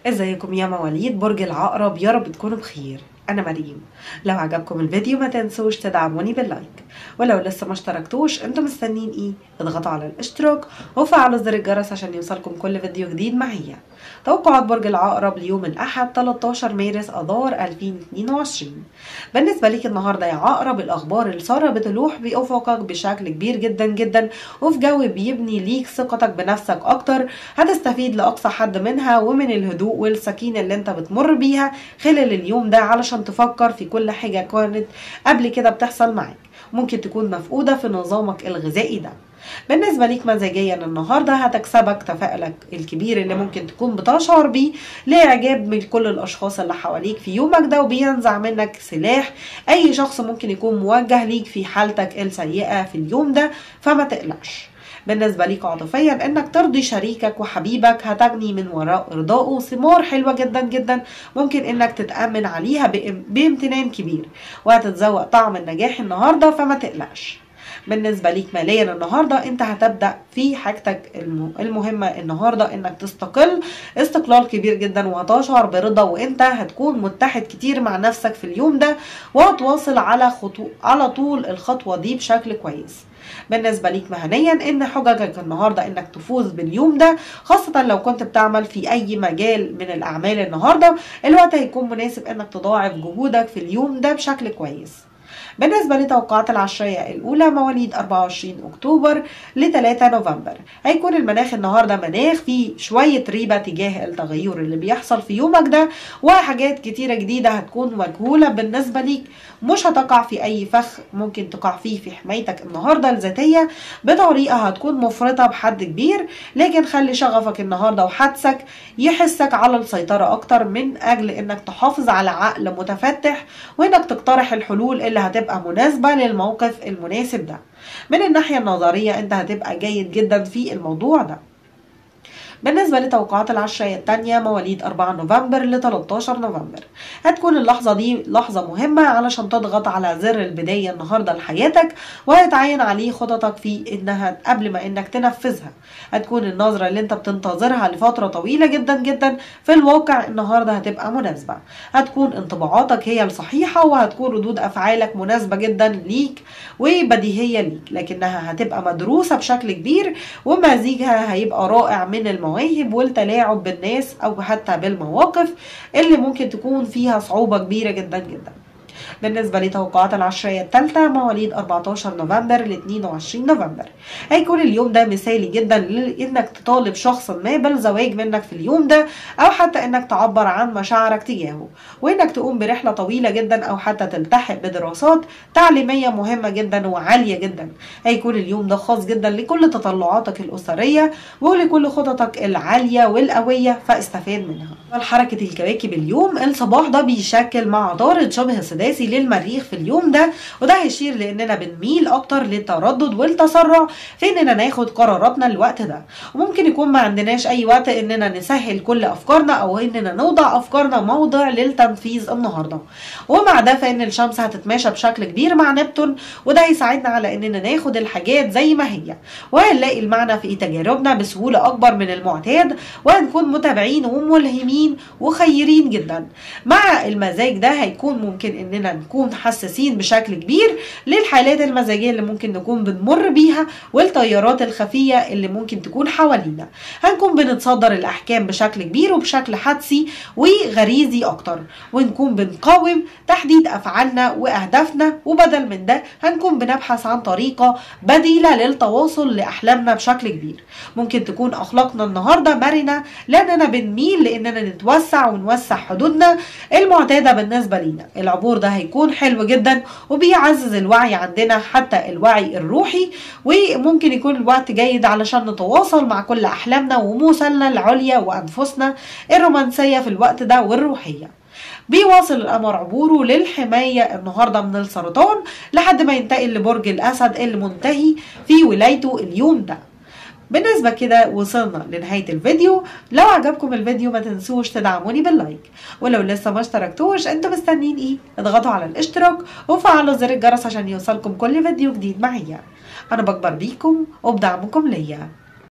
ازيكم يا مواليد برج العقرب يا رب تكونوا بخير انا مريم لو عجبكم الفيديو ما تنسوش تدعموني باللايك ولو لسه ما اشتركتوش انتم مستنيين ايه اضغطوا على الاشتراك وفعلوا زر الجرس عشان يوصلكم كل فيديو جديد معايا توقعات برج العقرب ليوم الاحد 13 مارس اذار 2022 بالنسبه ليك النهارده يا عقرب الاخبار الساره بتلوح بافقك بشكل كبير جدا جدا وفي جو بيبني ليك ثقتك بنفسك اكتر هتستفيد لاقصى حد منها ومن الهدوء والسكينه اللي انت بتمر بيها خلال اليوم ده علشان تفكر في كل حاجه كانت قبل كده بتحصل معاك ممكن تكون مفقوده في نظامك الغذائي ده بالنسبة ليك مزاجيا النهاردة هتكسبك تفاؤلك الكبير اللي ممكن تكون بتشعر بيه لإعجاب من كل الأشخاص اللي حواليك في يومك ده وبينزع منك سلاح أي شخص ممكن يكون موجه ليك في حالتك السيئة في اليوم ده فما تقلقش بالنسبة ليك عاطفيا انك ترضي شريكك وحبيبك هتجني من وراء ارضائه ثمار حلوة جدا جدا ممكن انك تتأمن عليها بامتنان كبير وهتتذوق طعم النجاح النهاردة فما تقلقش بالنسبه ليك ماليا النهارده انت هتبدا في حاجتك المهمه النهارده انك تستقل استقلال كبير جدا وهتشعر برضا وانت هتكون متحد كتير مع نفسك في اليوم ده وهتواصل على خطو على طول الخطوه دي بشكل كويس بالنسبه ليك مهنيا ان حججك النهارده انك تفوز باليوم ده خاصه لو كنت بتعمل في اي مجال من الاعمال النهارده الوقت هيكون مناسب انك تضاعف جهودك في اليوم ده بشكل كويس بالنسبة لتوقعات العشرية الأولى مواليد 24 أكتوبر ل 3 نوفمبر هيكون المناخ النهاردة مناخ فيه شوية ريبة تجاه التغير اللي بيحصل في يومك ده وحاجات كتيرة جديدة هتكون مجهولة بالنسبة ليك مش هتقع في أي فخ ممكن تقع فيه في حمايتك النهاردة الذاتية بطريقة هتكون مفرطة بحد كبير لكن خلي شغفك النهاردة وحدسك يحسك على السيطرة أكتر من أجل إنك تحافظ على عقل متفتح وإنك تقترح الحلول اللي هتبقى مناسبة للموقف المناسب ده من الناحية النظرية أنت هتبقى جيد جدا في الموضوع ده بالنسبة لتوقعات العشرية التانية مواليد 4 نوفمبر ل 13 نوفمبر هتكون اللحظة دي لحظة مهمة علشان تضغط على زر البداية النهاردة لحياتك وهيتعين عليه خططك في انها قبل ما انك تنفذها هتكون النظرة اللي انت بتنتظرها لفترة طويلة جدا جدا في الواقع النهاردة هتبقى مناسبة هتكون انطباعاتك هي الصحيحة وهتكون ردود افعالك مناسبة جدا ليك وبديهية ليك لكنها هتبقى مدروسة بشكل كبير ومزيجها هيبقى رائع من المواهب المواهب والتلاعب بالناس او حتى بالمواقف اللي ممكن تكون فيها صعوبة كبيرة جدا جدا بالنسبة لتوقعات العشرية الثالثة مواليد 14 نوفمبر ل 22 نوفمبر هيكون اليوم ده مثالي جدا لانك تطالب شخص ما بالزواج منك في اليوم ده او حتى انك تعبر عن مشاعرك تجاهه وانك تقوم برحلة طويلة جدا او حتى تلتحق بدراسات تعليمية مهمة جدا وعالية جدا هيكون اليوم ده خاص جدا لكل تطلعاتك الاسرية ولكل خططك العالية والقوية فاستفاد منها حركة الكواكب اليوم الصباح ده بيشكل مع عطارد شبه سداسي للمريخ في اليوم ده وده هيشير لاننا بنميل اكتر للتردد والتسرع في اننا ناخد قراراتنا الوقت ده وممكن يكون ما عندناش اي وقت اننا نسهل كل افكارنا او اننا نوضع افكارنا موضع للتنفيذ النهارده ومع ده فان الشمس هتتماشى بشكل كبير مع نبتون وده هيساعدنا على اننا ناخد الحاجات زي ما هي وهنلاقي المعنى في تجاربنا بسهوله اكبر من المعتاد وهنكون متابعين وملهمين وخيرين جدا مع المزاج ده هيكون ممكن اننا نكون حساسين بشكل كبير للحالات المزاجيه اللي ممكن نكون بنمر بيها والتيارات الخفيه اللي ممكن تكون حوالينا هنكون بنتصدر الاحكام بشكل كبير وبشكل حدسي وغريزي اكتر ونكون بنقاوم تحديد افعالنا واهدافنا وبدل من ده هنكون بنبحث عن طريقه بديله للتواصل لاحلامنا بشكل كبير ممكن تكون اخلاقنا النهارده مرنه لاننا بنميل لاننا نتوسع ونوسع حدودنا المعتاده بالنسبه لينا العبور ده هيكون حلو جدا وبيعزز الوعي عندنا حتى الوعي الروحي وممكن يكون الوقت جيد علشان نتواصل مع كل احلامنا وموصلنا العليا وانفسنا الرومانسيه في الوقت ده والروحيه بيواصل القمر عبوره للحماية النهاردة من السرطان لحد ما ينتقل لبرج الأسد المنتهي في ولايته اليوم ده بالنسبة كده وصلنا لنهاية الفيديو لو عجبكم الفيديو ما تنسوش تدعموني باللايك ولو لسه ما اشتركتوش انتوا مستنيين ايه اضغطوا على الاشتراك وفعلوا زر الجرس عشان يوصلكم كل فيديو جديد معايا انا بكبر بيكم وبدعمكم ليا